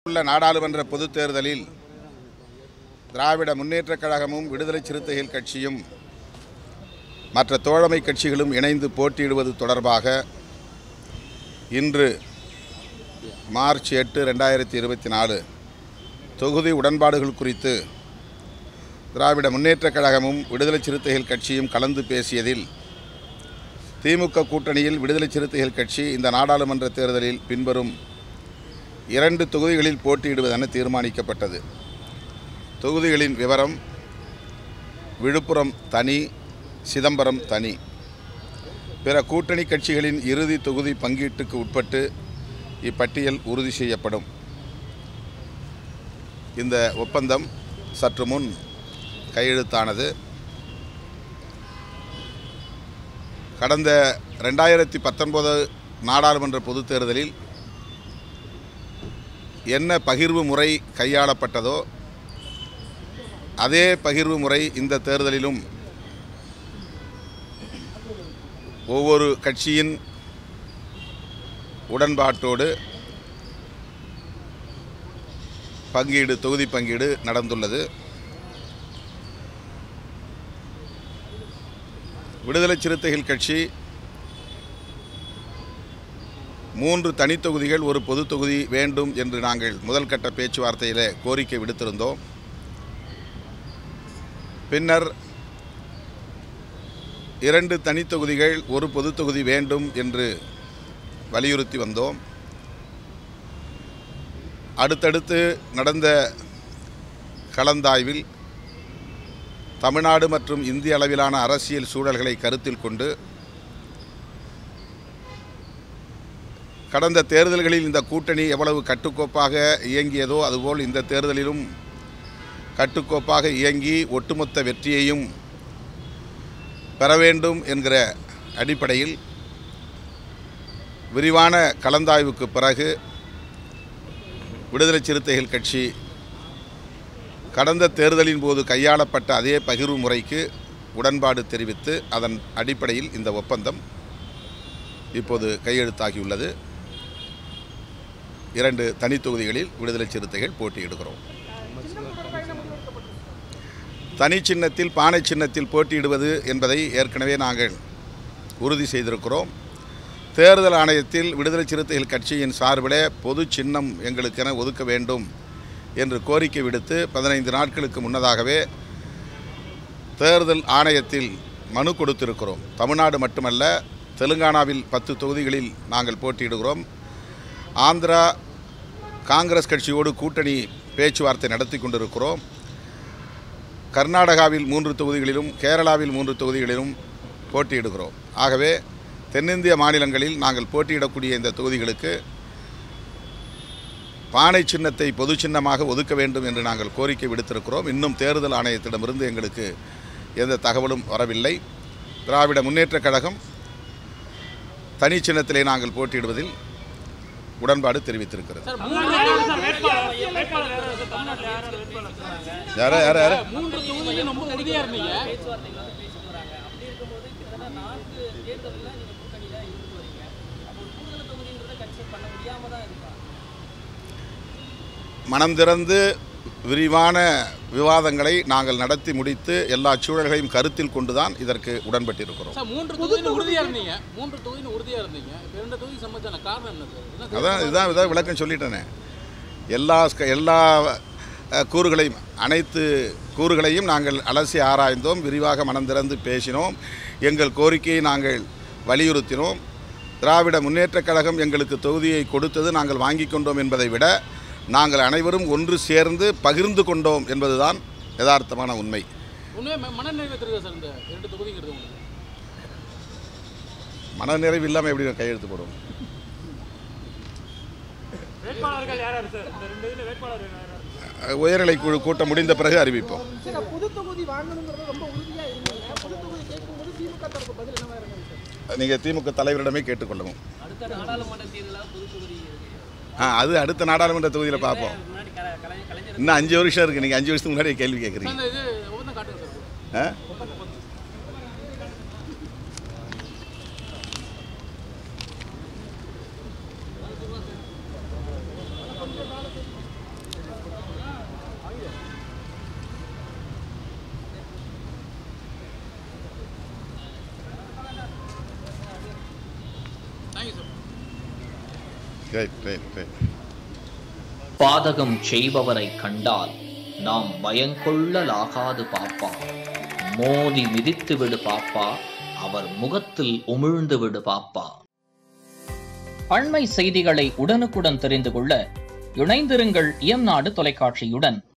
உள்ள நாடாளுமன்ற பொதுத் தேர்தலில் திராவிட முன்னேற்றக் கழகமும் விடுதலை சிறுத்தைகள் கட்சியும் மற்ற தோழமை கட்சிகளும் இணைந்து போட்டியிடுவது தொடர்பாக இன்று மார்ச் எட்டு ரெண்டாயிரத்தி இருபத்தி நாலு தொகுதி உடன்பாடுகள் குறித்து திராவிட முன்னேற்றக் கழகமும் விடுதலை சிறுத்தைகள் கட்சியும் கலந்து பேசியதில் திமுக கூட்டணியில் விடுதலை சிறுத்தைகள் கட்சி இந்த நாடாளுமன்ற தேர்தலில் பின்வரும் இரண்டு தொகுதிகளில் போட்டியிடுவதென தீர்மானிக்கப்பட்டது தொகுதிகளின் விவரம் விழுப்புரம் தனி சிதம்பரம் தனி பிற கூட்டணி கட்சிகளின் இறுதி தொகுதி பங்கீட்டுக்கு உட்பட்டு இப்பட்டியல் உறுதி செய்யப்படும் இந்த ஒப்பந்தம் சற்று முன் கையெழுத்தானது கடந்த ரெண்டாயிரத்தி பத்தொன்பது நாடாளுமன்ற பொதுத் தேர்தலில் என்ன பகிர்வு முறை கையாளப்பட்டதோ அதே பகிர்வு முறை இந்த தேர்தலிலும் ஒவ்வொரு கட்சியின் உடன்பாட்டோடு பங்கீடு தொகுதி பங்கீடு நடந்துள்ளது விடுதலை சிறுத்தைகள் கட்சி மூன்று தனித்தொகுதிகள் ஒரு பொது தொகுதி வேண்டும் என்று நாங்கள் முதல் கட்ட பேச்சுவார்த்தையில் கோரிக்கை விடுத்திருந்தோம் பின்னர் இரண்டு தனித்தொகுதிகள் ஒரு பொது தொகுதி வேண்டும் என்று வலியுறுத்தி வந்தோம் அடுத்தடுத்து நடந்த கலந்தாய்வில் தமிழ்நாடு மற்றும் இந்திய அளவிலான அரசியல் சூழல்களை கருத்தில் கொண்டு கடந்த தேர்தல்களில் இந்த கூட்டணி எவ்வளவு கட்டுக்கோப்பாக இயங்கியதோ அதுபோல் இந்த தேர்தலிலும் கட்டுக்கோப்பாக இயங்கி ஒட்டுமொத்த வெற்றியையும் பெற வேண்டும் என்கிற அடிப்படையில் விரிவான கலந்தாய்வுக்கு பிறகு விடுதலை சிறுத்தைகள் கட்சி கடந்த தேர்தலின் போது கையாளப்பட்ட அதே பகிர்வு முறைக்கு உடன்பாடு தெரிவித்து அதன் அடிப்படையில் இந்த ஒப்பந்தம் இப்போது கையெழுத்தாகியுள்ளது இரண்டு தனித்தொகுதிகளில் விடுதலை சிறுத்தைகள் போட்டியிடுகிறோம் தனி சின்னத்தில் பானை சின்னத்தில் போட்டியிடுவது என்பதை ஏற்கனவே நாங்கள் உறுதி செய்திருக்கிறோம் தேர்தல் ஆணையத்தில் விடுதலை சிறுத்தைகள் கட்சியின் சார்பில் பொது சின்னம் எங்களுக்கென ஒதுக்க வேண்டும் என்று கோரிக்கை விடுத்து பதினைந்து நாட்களுக்கு முன்னதாகவே தேர்தல் ஆணையத்தில் மனு கொடுத்திருக்கிறோம் தமிழ்நாடு மட்டுமல்ல தெலுங்கானாவில் பத்து தொகுதிகளில் நாங்கள் போட்டியிடுகிறோம் ஆந்திரா காங்கிரஸ் கட்சியோடு கூட்டணி பேச்சுவார்த்தை நடத்தி கொண்டிருக்கிறோம் கர்நாடகாவில் மூன்று தொகுதிகளிலும் கேரளாவில் மூன்று தொகுதிகளிலும் போட்டியிடுகிறோம் ஆகவே தென்னிந்திய மாநிலங்களில் நாங்கள் போட்டியிடக்கூடிய இந்த தொகுதிகளுக்கு பானை சின்னத்தை பொது சின்னமாக ஒதுக்க வேண்டும் என்று நாங்கள் கோரிக்கை விடுத்திருக்கிறோம் இன்னும் தேர்தல் ஆணையத்திடமிருந்து எங்களுக்கு எந்த தகவலும் வரவில்லை திராவிட முன்னேற்றக் கழகம் தனி சின்னத்திலே நாங்கள் போட்டியிடுவதில் உடன்பாடு தெரிவித்திருக்கிறது சார் மூன்று தொகுதி வேட்பாளர் வேட்பாளர் யாரு சார் தமிழ்நாட்டுல யார் யார் வேட்பாளர் இருக்காங்க? யார யார யார மூன்று தொகுதியிலும் ரொம்ப உறுதியா இருந்தீங்க பேச்சுவார்த்தைகள் வந்து பேசிட்டு வராங்க அப்படி இருக்கும்போது கிட்டத்தட்ட நான்கு தேர்தலில் நீங்கள் கூட்டணியில் இருந்து வரீங்க அப்போ ஒரு கூடுதல் தொகுதின்றதை கட்சி பண்ண முடியாம தான் இருக்கா மனம் திறந்து விரிவான விவாதங்களை நாங்கள் நடத்தி முடித்து எல்லா சூழல்களையும் கருத்தில் கொண்டுதான் இதற்கு உடன்பட்டிருக்கிறோம் சார் மூன்று தொகுதியிலும் உறுதியா இருந்தீங்க மூன்று தொகுதியிலும் உறுதியா இருந்தீங்க இப்ப இரண்டு தொகுதி சம்பந்தமான காரணம் என்ன சார் என்ன அதான் இதுதான் இதான் விளக்கம் சொல்லிட்டேனே எல்லா ஸ்க- எல்லா அஹ், கூறுகளையும் அனைத்து கூறுகளையும் நாங்கள் அலசி ஆராய்ந்தோம் விரிவாக மனம் திறந்து பேசினோம் எங்கள் கோரிக்கையை நாங்கள் வலியுறுத்தினோம் திராவிட முன்னேற்றக் கழகம் எங்களுக்கு தொகுதியை கொடுத்தது நாங்கள் வாங்கி கொண்டோம் என்பதை விட நாங்கள் அனைவரும் ஒன்று சேர்ந்து பகிர்ந்து கொண்டோம் என்பதுதான் யதார்த்தமான உண்மை உண்மையா ம- மனநிறைவு தெரியுதா சார் இந்த இரண்டு தொகுதிங்கிறது உங்களுக்கு மனநிறைவு இல்லாமல் எப்படி கையெழுத்து போடுவோம் வேட்பாளர்கள் யார் யார் சார் இந்த ரெண்டு இதுல வேட்பாளர் யார் யார் அஹ், உயர்நிலை குழு கூட்டம் முடிந்த பிறகு அறிவிப்போம் சரி புது தொகுதி வாங்கணுங்கிறது ரொம்ப உறுதியா இருந்தீங்க புது தொகுதி கேட்கும்போது திமுக தரப்பு பதில் என்னவா இருந்தது சார் நீங்கள் திமுக தலைவரிடமே கேட்டுக்கொள்ளவும் அடுத்த நாடாளுமன்ற தேர்தலாக புது தொகுதி இருக்கு ஆ அது அடுத்த நாடாளுமன்ற தொகுதியில் பார்ப்போம் முன்னாடி கலை கலை- கலைஞர் இன்னும் அஞ்சு வருஷம் இருக்குது நீங்கள் அஞ்சு வருஷத்துக்கு முன்னாடி கேள்வி கேட்குறீங்க சார், இந்த இது ஒப்பந்தம் காட்டுங்க சார் ஆ ரைட் ரைட் ரைட் பாதகம் செய்பவரை கண்டால் நாம் பயங்கொள்ளலாகாது பாப்பா மோதி மிதித்து விடு பாப்பா அவர் முகத்தில் உமிழ்ந்து விடு பாப்பா அண்மை செய்திகளை உடனுக்குடன் தெரிந்து கொள்ள இணைந்திருங்கள் இயம்நாடு தொலைக்காட்சியுடன்